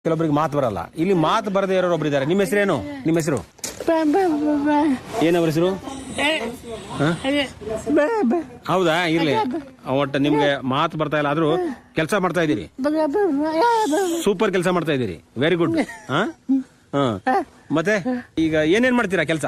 ಕೆಲವೊಬ್ಬರಿಗೆ ಮಾತು ಬರಲ್ಲ ಇಲ್ಲಿ ಮಾತು ಬರದೇ ಇರೋರು ಒಬ್ರು ಇದ್ದಾರೆ ನಿಮ್ಮ ಹೆಸರೇನು ನಿಮ್ಮ ಹೆಸರು ಏನವ್ರ ಹೆಸರು ಹ? ಹೌದಾ ಇರ್ಲಿ ಒಟ್ಟು ನಿಮ್ಗೆ ಮಾತು ಬರ್ತಾ ಇಲ್ಲ ಆದ್ರೂ ಕೆಲಸ ಮಾಡ್ತಾ ಇದ್ದೀರಿ ಸೂಪರ್ ಕೆಲಸ ಮಾಡ್ತಾ ಇದ್ದೀರಿ ವೆರಿ ಗುಡ್ ಹಾ ಹಾ ಮತ್ತೆ ಈಗ ಏನೇನ್ ಮಾಡ್ತೀರಾ ಕೆಲಸ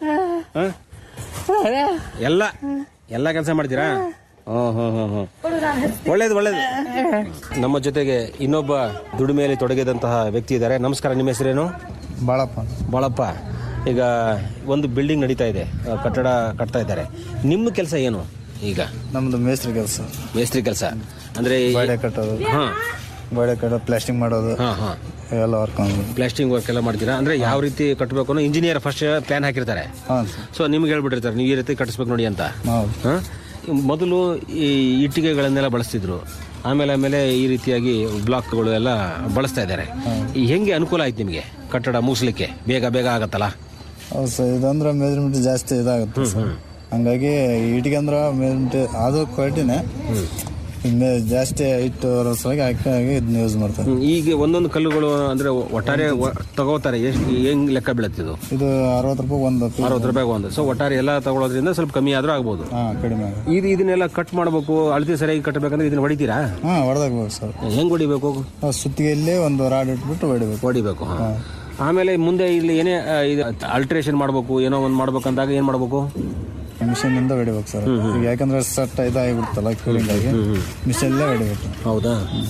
ಎಲ್ಲ ಎಲ್ಲ ಕೆಲಸ ಮಾಡ್ತೀರಾ ಹ್ಮ್ ಹ್ಮ್ ಹ್ಮ್ ಹ್ಮ್ ಒಳ್ಳೇದು ಒಳ್ಳೇದು ನಮ್ಮ ಜೊತೆಗೆ ಇನ್ನೊಬ್ಬ ದುಡಿಮೆಯಲ್ಲಿ ತೊಡಗಿದಂತಹ ವ್ಯಕ್ತಿ ಇದ್ದಾರೆ ನಮಸ್ಕಾರ ನಿಮ್ಮ ಹೆಸರೇನು ಬಾಳಪ್ಪ ಬಾಳಪ್ಪ ಈಗ ಒಂದು ಬಿಲ್ಡಿಂಗ್ ನಡೀತಾ ಇದೆ ಆ, ಕಟ್ಟಡ ಕಟ್ತಾ ಇದ್ದಾರೆ ನಿಮ್ಮ ಕೆಲಸ ಏನು ಈಗ ನಮ್ದು ಮೇಸ್ತ್ರಿ ಕೆಲಸ ಮೇಸ್ತ್ರಿ ಕೆಲಸ ಅಂದ್ರೆ ಈ- ಗೋಡೆ ಕಟ್ಟೋದು ಹಾ ಗೋಡೆ ಕಟ್ಟೋದು ಪ್ಲಾಸ್ಟಿಂಗ್ ಮಾಡೋದು ಹಾ ಹಾ ಎಲ್ಲ ವರ್ಕ್ ಪ್ಲಾಸ್ಟಿಂಗ್ ವರ್ಕ್ ಎಲ್ಲ ಮಾಡ್ತೀರಾ ಅಂದ್ರೆ ಯಾವ ರೀತಿ ಕಟ್ಟಬೇಕು ಅನ್ನೋ ಇಂಜಿನಿಯರ್ ಫಸ್ಟ್ ಪ್ಲಾನ್ ಹಾಕಿರ್ತಾರೆ ಹಾಂ ಸರ್ ಸೊ ನಿಮ್ಗೆ ಹೇಳ್ಬಿಟ್ಟಿರ್ತಾರೆ ನೀವು ಈ ರೀತಿ ಕಟ್ಟಿಸ್ಬೇಕು ನೋಡಿ ಅಂತ ಹೌದು ಹ? ಮೊದಲು ಈ ಇಟ್ಟಿಗೆಗಳನ್ನೆಲ್ಲ ಬಳಸ್ತಿದ್ರು ಆಮೇಲೆ ಆಮೇಲೆ ಈ ರೀತಿಯಾಗಿ ಬ್ಲಾಕ್ಗಳು ಎಲ್ಲ ಬಳಸ್ತಾ ಇದ್ದಾರೆ ಈ ಹೆಂಗೆ ಅನುಕೂಲ ಆಯ್ತು ನಿಮಗೆ ಕಟ್ಟಡ ಮುಗಿಸ್ಲಿಕ್ಕೆ ಬೇಗ ಬೇಗ ಆಗತ್ತಲ್ಲ ಹೌದು ಸರ್ ಇದಂದ್ರೆ ಮೆಜರ್ಮೆಂಟ್ ಜಾಸ್ತಿ ಇದಾಗುತ್ತೆ ಸರ್ ಹಂಗಾಗಿ ಇಟ್ಟಿಗೆ ಅಂದ್ರೆ ಮೆಜರ್ಮೆಂಟ್ ಅದು ಕ್ವಾಲಿಟಿನೇ ಮೇ ಜಾಸ್ತಿ ಹೈಟ್ ಸಲುವಾಗಿ ಹಾಕಿ ಇದನ್ನ ಯೂಸ್ ಮಾಡ್ತಾರೆ ಹ್ಮ್, ಈಗ ಒಂದೊಂದು ಕಲ್ಲುಗಳು ಅಂದ್ರೆ ಒಟ್ಟಾರೆ ಒ- ತಗೋತಾರೆ ಎಷ್ಟು ಹೆಂಗ್ ಲೆಕ್ಕ ಬೀಳತ್ತಿದು ಇದು ಅರವತ್ತು ರೂಪಾಯಿ ಒಂದು ಅರವತ್ತು ರೂಪಾಯಿ ಒಂದು ಸೊ ಒಟ್ಟಾರೆ ಎಲ್ಲ ತಗೊಳೋದ್ರಿಂದ ಸ್ವಲ್ಪ ಕಮ್ಮಿ ಆದ್ರೂ ಆಗ್ಬೋದು ಹಾಂ ಕಡಿಮೆ ಆಗುತ್ತೆ ಇದು ಇದನ್ನೆಲ್ಲ ಕಟ್ ಮಾಡಬೇಕು ಅಳತೆ ಸರಿಯಾಗಿ ಕಟ್ಟಬೇಕಂದ್ರೆ ಇದನ್ನ ಹೊಡಿತೀರಾ ಹಾಂ ಹೊಡೆದಾಗ್ಬೇಕು ಸರ್ ಹೆಂಗ್ ಹೊಡಿಬೇಕು ಆ ಸುತ್ತಿಗೆಯಲ್ಲಿ ಒಂದು ರಾಡ್ ಇಟ್ಬಿಟ್ಟು ಹೊಡಿಬೇಕು ಹೊಡಿಬೇಕು ಹಾ. ಆಮೇಲೆ ಮುಂದೆ ಇಲ್ಲಿ ಏನೇ ಆ, ಇದು ಅಲ್ಟ್ರೇಷನ್ ಮಾಡ್ಬೇಕು ಏನೋ ಒಂದು ಮಾಡ್ಬೇಕಂದಾಗ ಏನ್ ಮಾಡ್ಬೇಕು ಮಿಷಿನಿಂದ ಹೊಡಿಬೇಕು ಸರ್ ಈಗ ಯಾಕಂದ್ರೆ ಸಟ್ ಇದಾಗಿಬಿಡ್ತಲ್ಲ ಕ್ಯೂರಿಂಗ್ ಆಗಿ ಮಿಷಿನಲ್ಲೇ ಹೊಡಿಬೇಕು ಹೌದಾ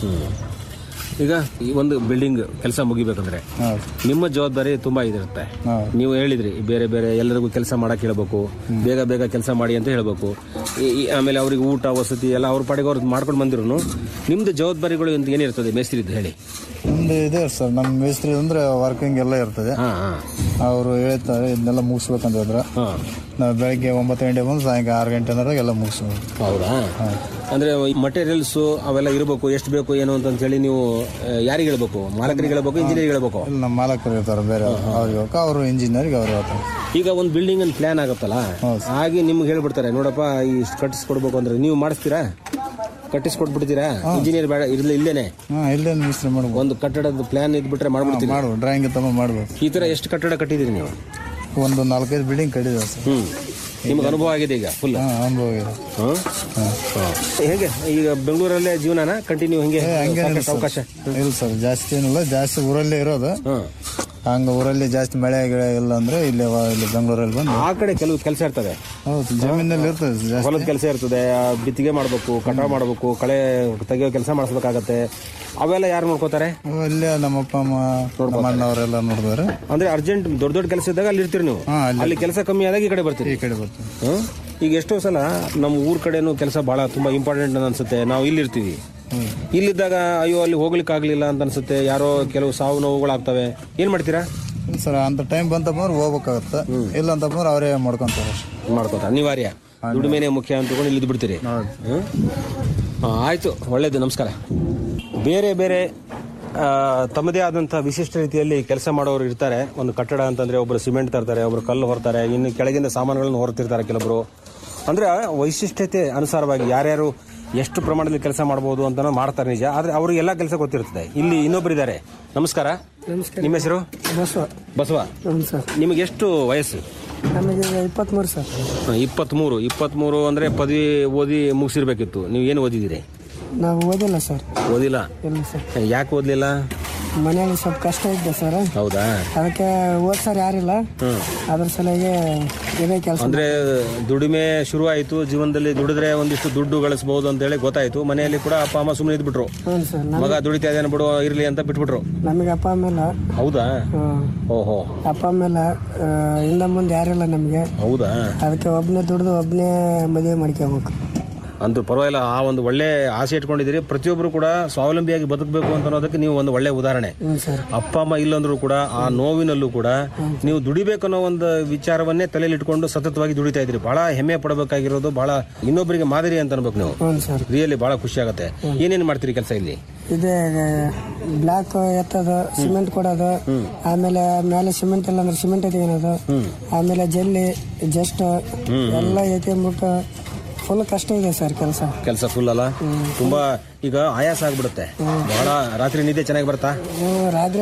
ಈಗ ಈ ಒಂದು ಬಿಲ್ಡಿಂಗ್ ಕೆಲಸ ಮುಗಿಬೇಕಂದ್ರೆ ಹೌದು ನಿಮ್ಮ ಜವಾಬ್ದಾರಿ ತುಂಬಾ ಇದಿರುತ್ತೆ ಹೌದು ನೀವು ಹೇಳಿದ್ರಿ ಬೇರೆ ಬೇರೆ ಎಲ್ಲರಿಗೂ ಕೆಲಸ ಮಾಡಕ್ ಹೇಳ್ಬೇಕು ಬೇಗ ಬೇಗ ಕೆಲಸ ಮಾಡಿ ಅಂತ ಹೇಳ್ಬೇಕು ಈ- ಈ- ಆಮೇಲೆ ಅವ್ರಿಗೆ ಊಟ ವಸತಿ ಎಲ್ಲ ಅವ್ರ ಪಾಡಿಗೆ ಅವ್ರು ಮಾಡ್ಕೊಂಡು ಬಂದಿರು ನಿಮ್ದು ಜವಾಬ್ದಾರಿಗಳು ಅಂತ ಏನಿರ್ತದೆ ಮೇಸ್ತ್ರಿದ್ದು ಹೇಳಿ ನಮ್ದು ಇದೆ ಸರ್ ನಮ್ಮ ಮೇಸ್ತ್ರಿ ಅಂದ್ರೆ ವರ್ಕಿಂಗ್ ಎಲ್ಲ ಇರ್ತದೆ ಹಾ ಹಾ ಅವರು ಹೇಳ್ತಾರೆ ಇದನ್ನೆಲ್ಲ ಮುಗಿಸ್ಬೇಕಂತ ಹೇಳಿದ್ರೆ ಹಾ ನಾವು ಬೆಳಗ್ಗೆ ಒಂಬತ್ತು ಗಂಟೆ ಬಂದು ಸಾಯಂಕಾಲ ಆರು ಗಂಟೆ ಅಂದ್ರೆ ಎಲ್ಲ ಮುಗಿಸ್ಬೋದು ಹೌದಾ ಅಂದ್ರೆ ಮಟೀರಿಯಲ್ಸ್ ಅವೆಲ್ಲ ಇರಬೇಕು ಎಷ್ಟು ಬೇಕು ಏನು ಅಂತ ಹೇಳಿ ನೀವು ಆ, ಯಾರಿಗೆ ಹೇಳ್ಬೇಕು ಮಾಲಕರಿಗೆ ಹೇಳ್ಬೇಕು ಇಂಜಿನಿಯರ್ ಹೇಳ್ಬೇಕು ಇಲ್ಲಿ ನಮ್ಮ ಮಾಲಕರು ಇರ್ತಾರೆ ಬೇರೆ ಅವ್ರಿಗೆ ಹೋಗಕ್ಕೆ ಅವರು ಇಂಜಿನಿಯರ್ಗೆ ಅವ್ರು ಹೇಳ್ತಾರೆ ಈಗ ಒಂದು ಬಿಲ್ಡಿಂಗ್ ಅನ್ನು ಪ್ಲಾನ್ ಆಗುತ್ತಲ್ಲ ಹೌದು. ಹಾಗೆ ನಿಮ್ಗೆ ಹೇಳ್ಬಿಡ್ತಾರೆ ನೋಡಪ್ಪ ಈ ಕಟ್ಟಿಸ್ಕೊಡ್ಬೇಕು ಅಂದ್ರೆ ನೀವು ಮಾಡಿಸ್ತೀರಾ ಕಟ್ಟಿಸ್ಕೊಟ್ಬಿಡ್ತೀರಾ ಇಂಜಿನಿಯರ್ ಬೇಡ ಇರ್ಲಿ ಇಲ್ಲೇನೆ ಹಾಂ ಇಲ್ಲೇ ಮಿಸ್ತ್ರಿ ಮಾಡ್ಬೋದು ಒಂದು ಕಟ್ಟಡದ ಪ್ಲಾನ್ ಇದ್ಬಿಟ್ರೆ ಮಾಡ್ಬಿಡ್ತೀವಿ ಮಾಡ್ಬೋದು ಡ್ರಾಯಿಂಗ್ ತಮ್ಮ ಮಾಡ್ಬೋದು ಈ ತರ ಎಷ್ಟು ಕಟ್ಟಡ ಕಟ್ಟಿದಿರಿ ನೀವು ಒಂದು ನಾಲ್ಕೈದು ಬಿಲ್ಡಿಂಗ್ ಕಟ್ಟಿದ್ದೇವೆ ಸರ್ ಹ್ಮ್ ನಿಮ್ಗೆ ಅನುಭವ ಆಗಿದೆ ಈಗ ಫುಲ್ ಹಾಂ ಅನುಭವ ಇದೆ ಹೇಗೆ ಈಗ ಬೆಂಗಳೂರಲ್ಲೇ ಜೀವನನ ಕಂಟಿನ್ಯೂ ಹಿಂಗೆ ಹಂಗೇನಿಲ್ಲ ಸಾಕಷ್ಟು ಅವಕಾಶ ಸರ್ ಇಲ್ಲ ಸರ್ ಜಾಸ್ತಿ ಏನಿಲ್ಲ ಜಾಸ್ತಿ ಊರಲ್ಲೇ ಇರೋದು ಹ್ಮ್ ಹಂಗೆ ಊರಲ್ಲಿ ಜಾಸ್ತಿ ಮಳೆ ಗಿಳೆ ಇಲ್ಲ ಅಂದ್ರೆ ಇಲ್ಲಿ ವ- ಇಲ್ಲಿ ಬೆಂಗಳೂರಲ್ಲಿ ಬಂದು ಆ ಕಡೆ ಕೆಲವು ಕೆಲಸ ಇರ್ತವೆ ಹೌದು ಜಮೀನಲ್ಲಿ ಇರ್ತದೆ ಜಾಸ್ತಿ ಹೊಲದ ಕೆಲಸ ಇರ್ತದೆ ಆ ಬಿತ್ತಿಗೆ ಮಾಡಬೇಕು ಕಟಾವ್ ಮಾಡಬೇಕು ಕಳೆ ತೆಗಿಯೋ ಕೆಲಸ ಮಾಡಿಸ್ಬೇಕಾಗತ್ತೆ ಅವೆಲ್ಲ ಯಾರು ನೋಡ್ಕೋತಾರೆ ಇಲ್ಲೇ ನಮ್ಮ ಅಪ್ಪ ಅಮ್ಮ ನಮ್ಮ ಅಣ್ಣವರೆಲ್ಲ ನೋಡಿದ್ರೆ ಅಂದ್ರೆ ಅರ್ಜೆಂಟ್ ದೊಡ್ಡ ದೊಡ್ಡ ಕೆಲಸ ಇದ್ದಾಗ ಅಲ್ಲಿ ಇರ್ತೀರಿ ನೀವು ಹಾಂ ಅಲ್ಲಿ ಅಲ್ಲಿ ಕೆಲಸ ಕಮ್ಮಿ ಆದಾಗ ಈ ಕಡೆ ಬರ್ತೀರಿ ಈ ಕಡೆ ಬರ್ತೀವಿ ಹ್ಮ್? ಈಗ ಎಷ್ಟೋ ಸಲ ನಮ್ಮ ಊರ್ ಕಡೆನೂ ಕೆಲಸ ಬಹಳ ತುಂಬಾ ಇಂಪಾರ್ಟೆಂಟ್ ಅನ್ಸುತ್ತೆ ನಾವು ಇಲ್ಲಿರ್ತೀವಿ ಹ್ಮ್. ಇಲ್ಲಿದ್ದಾಗ ಅಯ್ಯೋ ಅಲ್ಲಿ ಹೋಗ್ಲಿಕ್ಕೆ ಆಗ್ಲಿಲ್ಲ ಅಂತ ಅನ್ಸುತ್ತೆ ಯಾರೋ ಕೆಲವು ಸಾವು ನೋವುಗಳಾಗ್ತವೆ ಏನ್ ಮಾಡ್ತೀರಾ ಇಲ್ಲ ಸರ್ ಅಂತ ಟೈಮ್ ಬಂತಪ್ಪ ಅಂದ್ರೆ ಹೋಗ್ಬೇಕಾಗತ್ತೆ ಇಲ್ಲ ಅಂತಪ್ಪ ಅಂದ್ರೆ ಅವರೇ ಮಾಡ್ಕೊಂತಾರೆ ಅಷ್ಟೇ ಮಾಡ್ಕೋತ ಅನಿವಾರ್ಯ ದುಡಿಮೆನೆ ಮುಖ್ಯ ಅಂತ ತಿಳ್ಕೊಂಡು ಇಲ್ಲಿ ಬಿಡ್ತೀರಿ ಹೌದು ಹ್ಮ್? ಹಾ, ಆಯ್ತು ಒಳ್ಳೇದು ನಮಸ್ಕಾರ ಬೇರೆ ಬೇರೆ ಆ, ತಮ್ಮದೇ ಆದಂಥ ವಿಶಿಷ್ಟ ರೀತಿಯಲ್ಲಿ ಕೆಲಸ ಮಾಡೋರು ಇರ್ತಾರೆ ಒಂದು ಕಟ್ಟಡ ಅಂತಂದ್ರೆ ಒಬ್ಬರು ಸಿಮೆಂಟ್ ತರ್ತಾರೆ ಒಬ್ರು ಕಲ್ಲು ಹೊರ್ತಾರೆ ಇನ್ನು ಕೆಳಗಿಂದ ಸಾಮಾನುಗಳನ್ನು ಹೊರ್ತಿರ್ತಾರೆ ಕೆಲವರು ಅಂದ್ರೆ ವೈಶಿಷ್ಟ್ಯತೆ ಅನುಸಾರವಾಗಿ ಯಾರ್ಯಾರು ಎಷ್ಟು ಪ್ರಮಾಣದಲ್ಲಿ ಕೆಲಸ ಮಾಡಬಹುದು ಅಂತ ಮಾಡ್ತಾರೆ ನಿಜ ಆದ್ರೆ ಅವ್ರಿಗೆ ಎಲ್ಲ ಕೆಲಸ ಗೊತ್ತಿರ್ತದೆ ಇಲ್ಲಿ ಇನ್ನೊಬ್ಬರಿದ್ದಾರೆ ನಮಸ್ಕಾರ ನಿಮ್ಮ ಹೆಸರು ಬಸವ ಬಸವ ಹ್ಞೂ ಸರ್ ನಿಮಗೆ ಎಷ್ಟು ವಯಸ್ಸು ನಮಗೆ ಇಪ್ಪತ್ತ್ಮೂರು ಸರ್ ಇಪ್ಪತ್ಮೂರು ಇಪ್ಪತ್ಮೂರು ಅಂದ್ರೆ ಪದವಿ ಓದಿ ಮುಗಿಸಿರ್ಬೇಕಿತ್ತು ನೀವು ಏನು ಓದಿದ್ದೀರಿ ನಾವು ಓದಿಲ್ಲ ಸರ್ ಓದಿಲ್ಲ ಇಲ್ಲ ಸರ್ ಯಾಕೆ ಓದ್ಲಿಲ್ಲ ಮನೆಯಲ್ಲಿ ಸ್ವಲ್ಪ ಕಷ್ಟ ಇದ್ದೆ ಸರ್ ಹೌದಾ ಅದಕ್ಕೆ ಓದ್ಸರ್ ಯಾರಿಲ್ಲ ಹ್ಮ್ ಅದ್ರ ಸಲುವಾಗಿ ಇದೇ ಕೆಲಸ ಅಂದ್ರೆ ದುಡಿಮೆ ಶುರು ಆಯ್ತು ಜೀವನದಲ್ಲಿ ದುಡಿದ್ರೆ ಒಂದಿಷ್ಟು ದುಡ್ಡು ಗಳಿಸಬಹುದು ಅಂತ ಹೇಳಿ ಗೊತ್ತಾಯ್ತು ಮನೆಯಲ್ಲಿ ಕೂಡ ಅಪ್ಪ ಅಮ್ಮ ಸುಮ್ಮನೆ ಇದ್ಬಿಟ್ರು ಹ್ಞೂ ಸರ್ ನಮ್ ಮಗ ದುಡಿತಾ ಇದ್ದಾನೆ ಬಿಡು ಇರ್ಲಿ ಅಂತ ಬಿಟ್ಬಿಟ್ರು ನಮಗೆ ಅಪ್ಪ ಅಮ್ಮೆಲ್ಲ ಹೌದಾ ಹ್ಮ್, ಓಹೋ ಅಪ್ಪ ಅಮ್ಮೆಲ್ಲ ಆ, ಹಿಂದೆ ಮುಂದೆ ಯಾರಿಲ್ಲ ನಮಗೆ ಹೌದಾ ಅದಕ್ಕೆ ಒಬ್ಬನೇ ದುಡ್ದು ಒಬ್ಬನೇ ಮದುವೆ ಮಾಡ್ಕೋಬೇಕು ಅಂತೂ ಪರವಾಗಿಲ್ಲ ಆ ಒಂದು ಒಳ್ಳೆ ಆಸೆ ಇಟ್ಕೊಂಡಿದ್ದೀರಿ ಪ್ರತಿಯೊಬ್ಬರು ಕೂಡ ಸ್ವಾವಲಂಬಿಯಾಗಿ ಬದುಕಬೇಕು ಅಂತ ಅನ್ನೋದಕ್ಕೆ ನೀವು ಒಂದು ಒಳ್ಳೆ ಉದಾಹರಣೆ ಹ್ಞೂ ಸರ್ ಅಪ್ಪ ಅಮ್ಮ ಇಲ್ಲಂದ್ರೂ ಕೂಡ ಆ ನೋವಿನಲ್ಲೂ ಕೂಡ ನೀವು ದುಡಿಬೇಕು ಅನ್ನೋ ಒಂದು ವಿಚಾರವನ್ನೇ ತಲೆಯಲ್ಲಿ ಇಟ್ಕೊಂಡು ಸತತವಾಗಿ ದುಡಿತಾ ಇದ್ರಿ ಬಹಳ ಹೆಮ್ಮೆ ಪಡಬೇಕಾಗಿರೋದು ಬಹಳ ಇನ್ನೊಬ್ಬರಿಗೆ ಮಾದರಿ ಅಂತ ಅನ್ಬೇಕು ನೀವು ಹ್ಞೂ ಸರ್ ರಿಯಲಿ ಬಹಳ ಖುಷಿ ಆಗುತ್ತೆ ಏನೇನು ಮಾಡ್ತೀರಿ ಕೆಲಸ ಇಲ್ಲಿ ಇದೇ ಬ್ಲಾಕ್ ಎತ್ತೋದು ಸಿಮೆಂಟ್ ಕೊಡೋದು ಆಮೇಲೆ ಮೇಲೆ ಸಿಮೆಂಟ್ ಇಲ್ಲ ಅಂದ್ರೆ ಸಿಮೆಂಟ್ ಎತ್ಕೊಳೋದು ಆಮೇಲೆ ಜಲ್ಲಿ ಜಸ್ಟ್ ಎಲ್ಲ ಎತ್ಕೊಂಡ್ಬಿಟ್ಟು ಫುಲ್ ಕಷ್ಟ ಇದೆ ಸರ್ ಕೆಲಸ ಕೆಲಸ ಫುಲ್ ಅಲ್ಲ ತುಂಬಾ ಈಗ ಆಯಾಸ ಆಗ್ಬಿಡುತ್ತೆ ಬಹಳ ರಾತ್ರಿ ನಿದ್ದೆ ಚೆನ್ನಾಗಿ ಬರ್ತಾ ರಾತ್ರಿ